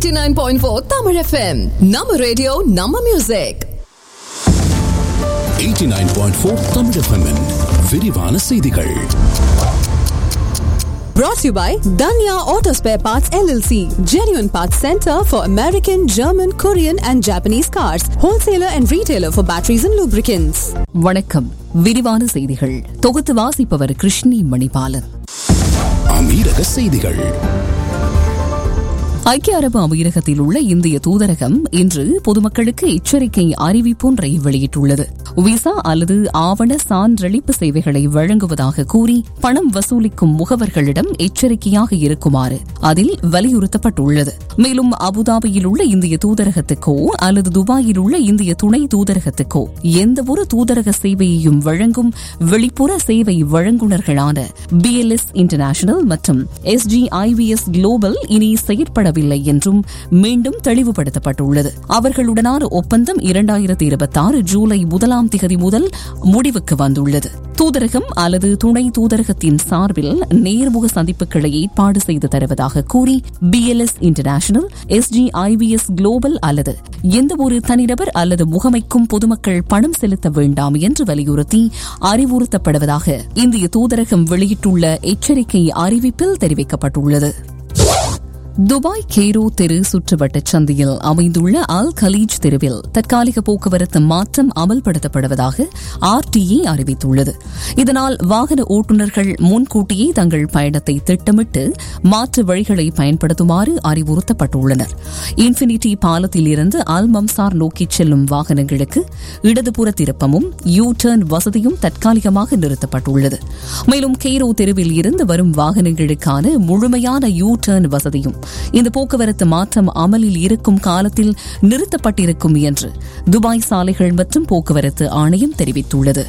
89.4 Tamil FM நம்ம radio நம்ம music 89.4 Tamil FM -இன் விரிவான செய்திகள் brought to you by Danya Auto Spare Parts LLC genuine parts center for American German Korean and Japanese cars wholesaler and retailer for batteries and lubricants வணக்கம் விரிவான செய்திகள் தொகுத்து வாசிப்பவர் கிருஷ்ணி மணிபாலன் அமீரக செய்திகள் ஐக்கிய அரபு அமீரகத்தில் உள்ள இந்திய தூதரகம் இன்று பொதுமக்களுக்கு எச்சரிக்கை அறிவிப்பொன்றை வெளியிட்டுள்ளது விசா அல்லது ஆவண சான்றளிப்பு சேவைகளை வழங்குவதாக கூறி பணம் வசூலிக்கும் முகவர்களிடம் எச்சரிக்கையாக இருக்குமாறு அதில் வலியுறுத்தப்பட்டுள்ளது மேலும் அபுதாபியில் உள்ள இந்திய தூதரகத்துக்கோ அல்லது துபாயில் உள்ள இந்திய துணை தூதரகத்துக்கோ எந்தவொரு தூதரக சேவையையும் வழங்கும் வெளிப்புற சேவை வழங்குநர்களான பிஎல்எஸ் இன்டர்நேஷனல் மற்றும் எஸ்ஜிஐவிஎஸ் குளோபல் இனி செயற்படவில்லை என்றும் மீண்டும் தெளிவுபடுத்தப்பட்டுள்ளது அவர்களுடனான ஒப்பந்தம் இரண்டாயிரத்தி இருபத்தி ஆறு ஜூலை முதலாம் திகதி முதல் முடிவுக்கு வந்துள்ளது தூதரகம் அல்லது துணை தூதரகத்தின் சார்பில் நேர்முக சந்திப்புகளை ஏற்பாடு செய்து தருவதாக கூறி பிஎல்எஸ் இன்டர்நேஷனல் எஸ்ஜிஐவிஎஸ் குளோபல் அல்லது எந்தவொரு தனிநபர் அல்லது முகமைக்கும் பொதுமக்கள் பணம் செலுத்த வேண்டாம் என்று வலியுறுத்தி அறிவுறுத்தப்படுவதாக இந்திய தூதரகம் வெளியிட்டுள்ள எச்சரிக்கை அறிவிப்பில் தெரிவிக்கப்பட்டுள்ளது துபாய் கெய்ரோ தெரு சுற்றுவட்டச் சந்தையில் அமைந்துள்ள அல் கலீஜ் தெருவில் தற்காலிக போக்குவரத்து மாற்றம் அமல்படுத்தப்படுவதாக ஆர்டிஏ அறிவித்துள்ளது இதனால் வாகன ஓட்டுநர்கள் முன்கூட்டியே தங்கள் பயணத்தை திட்டமிட்டு மாற்று வழிகளை பயன்படுத்துமாறு அறிவுறுத்தப்பட்டுள்ளனர் இன்ஃபினிட்டி பாலத்தில் இருந்து அல் மம்சார் நோக்கிச் செல்லும் வாகனங்களுக்கு இடதுபுற திருப்பமும் யூ டர்ன் வசதியும் தற்காலிகமாக நிறுத்தப்பட்டுள்ளது மேலும் கெய்ரோ தெருவில் இருந்து வரும் வாகனங்களுக்கான முழுமையான யூ டர்ன் வசதியும் இந்த போக்குவரத்து மாற்றம் அமலில் இருக்கும் காலத்தில் நிறுத்தப்பட்டிருக்கும் என்று துபாய் சாலைகள் மற்றும் போக்குவரத்து ஆணையம் தெரிவித்துள்ளது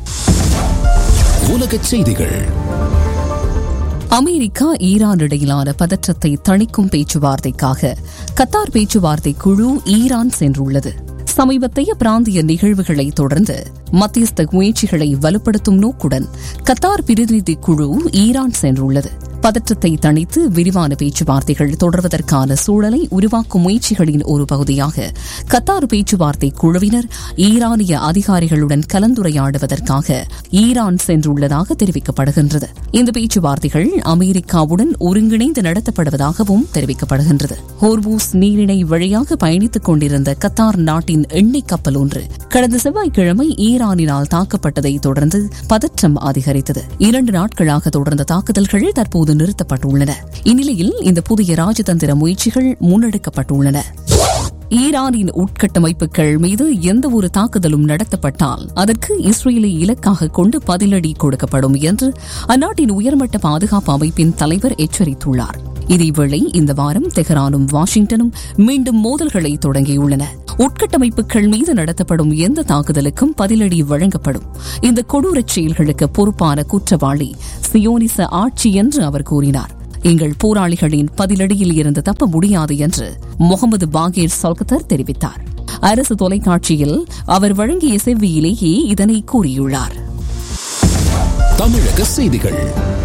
உலகச் செய்திகள் அமெரிக்கா ஈரான் இடையிலான பதற்றத்தை தணிக்கும் பேச்சுவார்த்தைக்காக கத்தார் பேச்சுவார்த்தை குழு ஈரான் சென்றுள்ளது சமீபத்தைய பிராந்திய நிகழ்வுகளை தொடர்ந்து மத்தியஸ்த முயற்சிகளை வலுப்படுத்தும் நோக்குடன் கத்தார் பிரதிநிதி குழு ஈரான் சென்றுள்ளது பதற்றத்தை தணித்து விரிவான பேச்சுவார்த்தைகள் தொடர்வதற்கான சூழலை உருவாக்கும் முயற்சிகளின் ஒரு பகுதியாக கத்தார் பேச்சுவார்த்தை குழுவினர் ஈரானிய அதிகாரிகளுடன் கலந்துரையாடுவதற்காக ஈரான் சென்றுள்ளதாக தெரிவிக்கப்படுகின்றது இந்த பேச்சுவார்த்தைகள் அமெரிக்காவுடன் ஒருங்கிணைந்து நடத்தப்படுவதாகவும் தெரிவிக்கப்படுகின்றது ஹோர்பூஸ் நீரிணை வழியாக பயணித்துக் கொண்டிருந்த கத்தார் நாட்டின் எண்ணெய் கப்பல் ஒன்று கடந்த செவ்வாய்க்கிழமை ஈரானினால் தாக்கப்பட்டதை தொடர்ந்து பதற்றம் அதிகரித்தது இரண்டு நாட்களாக தொடர்ந்த தாக்குதல்கள் தற்போது நிறுத்தப்பட்டுள்ளன இந்நிலையில் இந்த புதிய ராஜதந்திர முயற்சிகள் முன்னெடுக்கப்பட்டுள்ளன ஈரானின் உட்கட்டமைப்புகள் மீது எந்த ஒரு தாக்குதலும் நடத்தப்பட்டால் அதற்கு இஸ்ரேலை இலக்காக கொண்டு பதிலடி கொடுக்கப்படும் என்று அந்நாட்டின் உயர்மட்ட பாதுகாப்பு அமைப்பின் தலைவர் எச்சரித்துள்ளார் இதேவேளை இந்த வாரம் தெஹரானும் வாஷிங்டனும் மீண்டும் மோதல்களை தொடங்கியுள்ளன உட்கட்டமைப்புகள் மீது நடத்தப்படும் எந்த தாக்குதலுக்கும் பதிலடி வழங்கப்படும் இந்த கொடூரச் செயல்களுக்கு பொறுப்பான குற்றவாளி சியோனிச ஆட்சி என்று அவர் கூறினார் எங்கள் போராளிகளின் பதிலடியில் இருந்து தப்ப முடியாது என்று முகமது பாகேர் சல்கத்தர் தெரிவித்தார் அரசு தொலைக்காட்சியில் அவர் வழங்கிய செவ்வியிலேயே இதனை கூறியுள்ளார் தமிழக செய்திகள்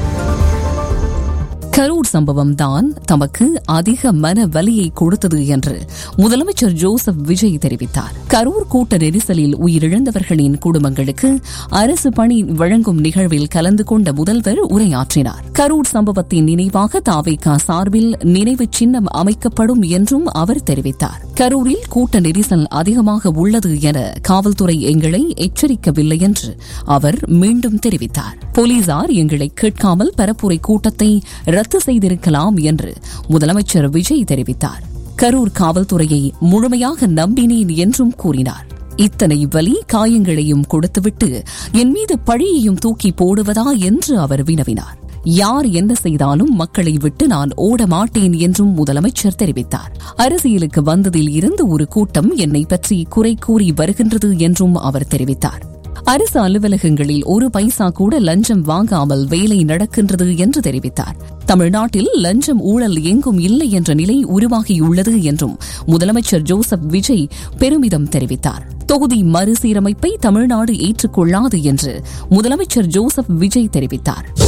கரூர் சம்பவம் தான் தமக்கு அதிக மன வலியை கொடுத்தது என்று முதலமைச்சர் ஜோசப் விஜய் தெரிவித்தார் கரூர் கூட்ட நெரிசலில் உயிரிழந்தவர்களின் குடும்பங்களுக்கு அரசு பணி வழங்கும் நிகழ்வில் கலந்து கொண்ட முதல்வர் உரையாற்றினார் கரூர் சம்பவத்தின் நினைவாக தாவேகா சார்பில் நினைவு சின்னம் அமைக்கப்படும் என்றும் அவர் தெரிவித்தார் கரூரில் கூட்ட நெரிசல் அதிகமாக உள்ளது என காவல்துறை எங்களை எச்சரிக்கவில்லை என்று அவர் மீண்டும் தெரிவித்தார் போலீசார் எங்களை கேட்காமல் பரப்புரை கூட்டத்தை ரத்து செய்திருக்கலாம் என்று முதலமைச்சர் விஜய் தெரிவித்தார் கரூர் காவல்துறையை முழுமையாக நம்பினேன் என்றும் கூறினார் இத்தனை வலி காயங்களையும் கொடுத்துவிட்டு என் மீது பழியையும் தூக்கி போடுவதா என்று அவர் வினவினார் யார் என்ன செய்தாலும் மக்களை விட்டு நான் ஓட மாட்டேன் என்றும் முதலமைச்சர் தெரிவித்தார் அரசியலுக்கு வந்ததில் இருந்து ஒரு கூட்டம் என்னை பற்றி குறை கூறி வருகின்றது என்றும் அவர் தெரிவித்தார் அரசு அலுவலகங்களில் ஒரு பைசா கூட லஞ்சம் வாங்காமல் வேலை நடக்கின்றது என்று தெரிவித்தார் தமிழ்நாட்டில் லஞ்சம் ஊழல் எங்கும் இல்லை என்ற நிலை உருவாகியுள்ளது என்றும் முதலமைச்சர் ஜோசப் விஜய் பெருமிதம் தெரிவித்தார் தொகுதி மறுசீரமைப்பை தமிழ்நாடு ஏற்றுக்கொள்ளாது என்று முதலமைச்சர் ஜோசப் விஜய் தெரிவித்தார்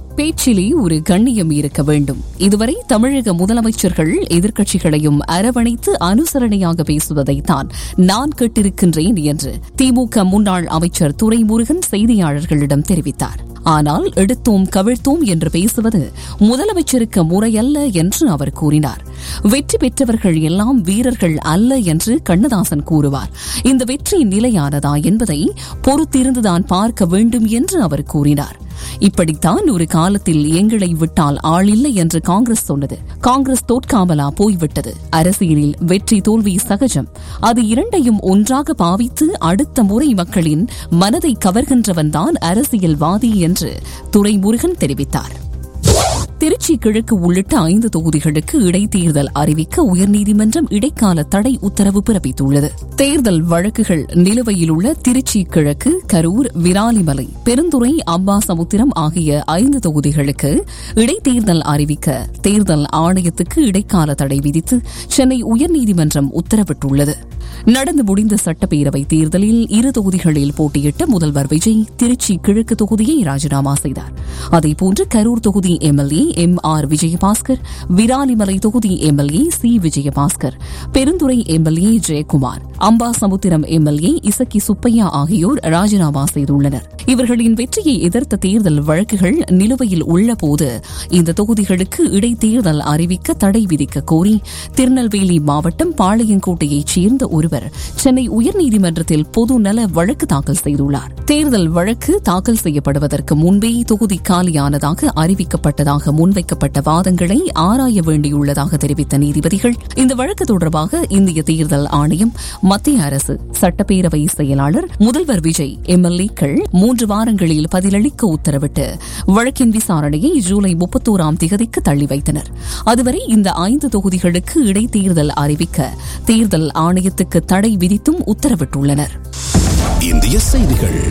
பேச்சிலே ஒரு கண்ணியம் இருக்க வேண்டும் இதுவரை தமிழக முதலமைச்சர்கள் எதிர்க்கட்சிகளையும் அரவணைத்து அனுசரணையாக பேசுவதைத்தான் நான் கேட்டிருக்கின்றேன் என்று திமுக முன்னாள் அமைச்சர் துரைமுருகன் செய்தியாளர்களிடம் தெரிவித்தார் ஆனால் எடுத்தோம் கவிழ்த்தோம் என்று பேசுவது முதலமைச்சருக்கு முறையல்ல என்று அவர் கூறினார் வெற்றி பெற்றவர்கள் எல்லாம் வீரர்கள் அல்ல என்று கண்ணதாசன் கூறுவார் இந்த வெற்றி நிலையானதா என்பதை பொறுத்திருந்துதான் பார்க்க வேண்டும் என்று அவர் கூறினார் இப்படித்தான் ஒரு காலத்தில் எங்களை விட்டால் ஆளில்லை என்று காங்கிரஸ் சொன்னது காங்கிரஸ் தோற்காமலா போய்விட்டது அரசியலில் வெற்றி தோல்வி சகஜம் அது இரண்டையும் ஒன்றாக பாவித்து அடுத்த முறை மக்களின் மனதை கவர்கின்றவன்தான் அரசியல்வாதி என்று துரைமுருகன் தெரிவித்தார் திருச்சி கிழக்கு உள்ளிட்ட ஐந்து தொகுதிகளுக்கு இடைத்தேர்தல் அறிவிக்க உயர்நீதிமன்றம் இடைக்கால தடை உத்தரவு பிறப்பித்துள்ளது தேர்தல் வழக்குகள் நிலுவையில் உள்ள திருச்சி கிழக்கு கரூர் விராலிமலை பெருந்துறை அம்பாசமுத்திரம் ஆகிய ஐந்து தொகுதிகளுக்கு இடைத்தேர்தல் அறிவிக்க தேர்தல் ஆணையத்துக்கு இடைக்கால தடை விதித்து சென்னை உயர்நீதிமன்றம் உத்தரவிட்டுள்ளது நடந்து முடிந்த சட்டப்பேரவை தேர்தலில் இரு தொகுதிகளில் போட்டியிட்ட முதல்வர் விஜய் திருச்சி கிழக்கு தொகுதியை ராஜினாமா செய்தார் அதேபோன்று கரூர் தொகுதி MLA M R Vijayabaskar Viralimalai தொகுதி MLA C Vijayabaskar Perundurai MLA Jayakumar Ambasamudram MLA Isakki Subbaiah ஆகியோர் ராஜினாமா செய்துள்ளனர் இவர்களின் வெற்றியை எதிர்த்த தேர்தல் வழக்குகள் நிலுவையில் உள்ளபோது இந்த தொகுதிகளுக்கு இடைத்தேர்தல் அறிவிக்க தடை விதிக்க கோரி திருநெல்வேலி மாவட்டம் பாளையங்கோட்டையைச் சேர்ந்த ஒருவர் சென்னை உயர்நீதிமன்றத்தில் பொது நல வழக்கு தாக்கல் செய்துள்ளார் தேர்தல் வழக்கு தாக்கல் செய்யப்படுவதற்கு முன்பே தொகுதி காலியானதாக அறிவிக்கப்பட்டதாக முன்வைக்கப்பட்ட வாதங்களை ஆராய வேண்டியுள்ளதாக தெரிவித்த நீதிபதிகள் இந்த வழக்கு தொடர்பாக இந்திய தேர்தல் ஆணையம் மத்திய அரசு சட்டப்பேரவை செயலாளர் முதல்வர் விஜய் எம்எல்ஏக்கள் மூன்று வாரங்களில் பதிலளிக்க உத்தரவிட்டு வழக்கின் விசாரணையை ஜூலை முப்பத்தோராம் திகதிக்கு தள்ளி வைத்தனர் அதுவரை இந்த ஐந்து தொகுதிகளுக்கு இடைத்தேர்தல் அறிவிக்க தேர்தல் ஆணையத்துக்கு தடை விதித்தும் உத்தரவிட்டுள்ளனர் இந்திய செய்திகள்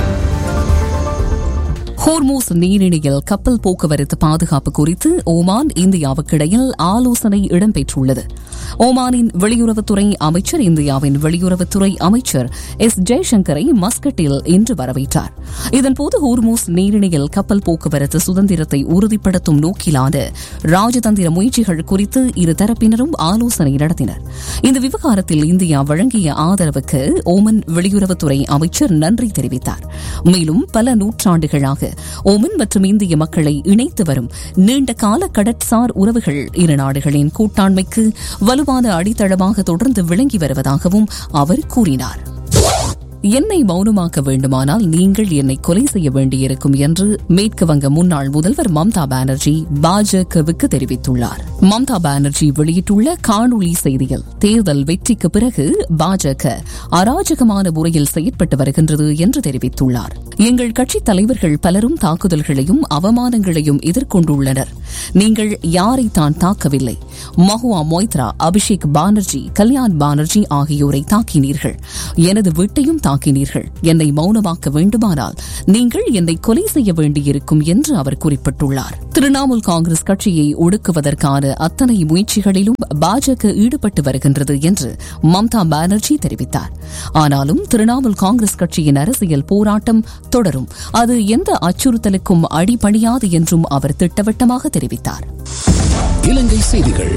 ஹோர்மூஸ் நீரிணையில் கப்பல் போக்குவரத்து பாதுகாப்பு குறித்து ஓமான் இந்தியாவுக்கிடையில் ஆலோசனை இடம்பெற்றுள்ளது ஓமானின் வெளியுறவுத்துறை அமைச்சர் இந்தியாவின் வெளியுறவுத்துறை அமைச்சர் எஸ் ஜெய்சங்கரை மஸ்கட்டில் இன்று வரவேற்றார் இதன்போது ஹோர்மூஸ் நீரிணையில் கப்பல் போக்குவரத்து சுதந்திரத்தை உறுதிப்படுத்தும் நோக்கிலான ராஜதந்திர முயற்சிகள் குறித்து இரு தரப்பினரும் ஆலோசனை நடத்தினர் இந்த விவகாரத்தில் இந்தியா வழங்கிய ஆதரவுக்கு ஓமன் வெளியுறவுத்துறை அமைச்சர் நன்றி தெரிவித்தார் மேலும் பல நூற்றாண்டுகளாக ஓமன் மற்றும் இந்திய மக்களை இணைத்து வரும் நீண்ட கால கடற்சார் உறவுகள் இரு நாடுகளின் கூட்டாண்மைக்கு வலுவான அடித்தளமாக தொடர்ந்து விளங்கி வருவதாகவும் அவர் கூறினார் என்னை மௌனமாக்க வேண்டுமானால் நீங்கள் என்னை கொலை செய்ய வேண்டியிருக்கும் என்று மேற்கு வங்க முன்னாள் முதல்வர் மம்தா பானர்ஜி பாஜகவுக்கு தெரிவித்துள்ளார் மம்தா பானர்ஜி வெளியிட்டுள்ள காணொலி செய்தியில் தேர்தல் வெற்றிக்கு பிறகு பாஜக அராஜகமான முறையில் செயற்பட்டு வருகின்றது என்று தெரிவித்துள்ளார் எங்கள் கட்சித் தலைவர்கள் பலரும் தாக்குதல்களையும் அவமானங்களையும் எதிர்கொண்டுள்ளனர் நீங்கள் யாரைத்தான் தாக்கவில்லை மஹுவா மொய்த்ரா அபிஷேக் பானர்ஜி கல்யாண் பானர்ஜி ஆகியோரை தாக்கினீர்கள் எனது வீட்டையும் தாக்கினீர்கள் என்னை மௌனமாக்க வேண்டுமானால் நீங்கள் என்னை கொலை செய்ய வேண்டியிருக்கும் என்று அவர் குறிப்பிட்டுள்ளார் திரிணாமுல் காங்கிரஸ் கட்சியை ஒடுக்குவதற்கான அத்தனை முயற்சிகளிலும் பாஜக ஈடுபட்டு வருகின்றது என்று மம்தா பானர்ஜி தெரிவித்தார் ஆனாலும் திரிணாமுல் காங்கிரஸ் கட்சியின் அரசியல் போராட்டம் தொடரும் அது எந்த அச்சுறுத்தலுக்கும் அடிபணியாது என்றும் அவர் திட்டவட்டமாக தெரிவித்தார் இலங்கை செய்திகள்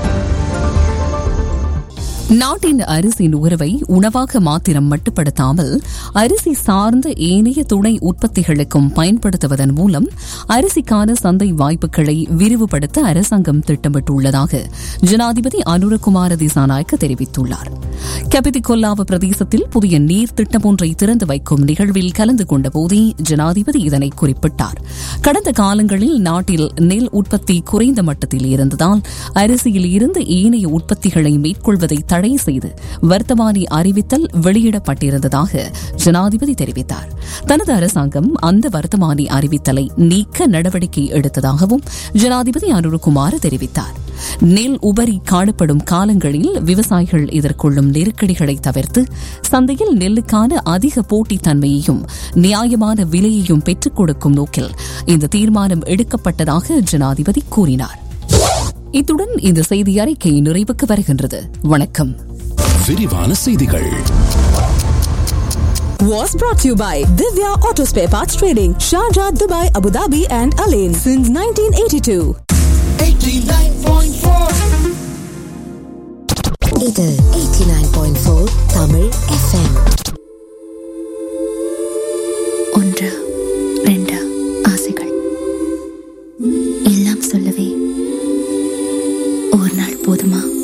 நாட்டின் அரிசி நுகர்வை உணவாக மாத்திரம் மட்டுப்படுத்தாமல் அரிசி சார்ந்த ஏனைய துணை உற்பத்திகளுக்கும் பயன்படுத்துவதன் மூலம் அரிசிக்கான சந்தை வாய்ப்புகளை விரிவுபடுத்த அரசாங்கம் திட்டமிட்டுள்ளதாக ஜனாதிபதி அனுரகுமார திசாநாயக்க தெரிவித்துள்ளார் கபிதிகொல்லாவ பிரதேசத்தில் புதிய நீர் திட்டம் ஒன்றை திறந்து வைக்கும் நிகழ்வில் கலந்து கொண்ட போதே ஜனாதிபதி இதனை குறிப்பிட்டார் கடந்த காலங்களில் நாட்டில் நெல் உற்பத்தி குறைந்த மட்டத்தில் இருந்ததால் அரிசியில் இருந்து ஏனைய உற்பத்திகளை மேற்கொள்வதை தடை செய்து வர்த்தமானி அறிவித்தல் வெளியிடப்பட்டிருந்ததாக ஜனாதிபதி தெரிவித்தார் தனது அரசாங்கம் அந்த வர்த்தமானி அறிவித்தலை நீக்க நடவடிக்கை எடுத்ததாகவும் ஜனாதிபதி அனுருகுமார் தெரிவித்தார் நெல் உபரி காணப்படும் காலங்களில் விவசாயிகள் எதிர்கொள்ளும் நெருக்கடிகளை தவிர்த்து சந்தையில் நெல்லுக்கான அதிக போட்டித்தன்மையையும் நியாயமான விலையையும் பெற்றுக் கொடுக்கும் நோக்கில் இந்த தீர்மானம் எடுக்கப்பட்டதாக ஜனாதிபதி கூறினார் இத்துடன் இந்த செய்தி அறிக்கை நிறைவுக்கு வருகின்றது வணக்கம் விரிவான செய்திகள் was brought to you by Divya Auto Spare Parts Trading, Sharjah, Dubai, Abu Dhabi, and Alain since 1982. இது 89.4 தமிழ் எஃப்எம் ஒன்று ரெண்டு ஆசைகள் எல்லாம் சொல்லவே ஒரு நாள் போதுமா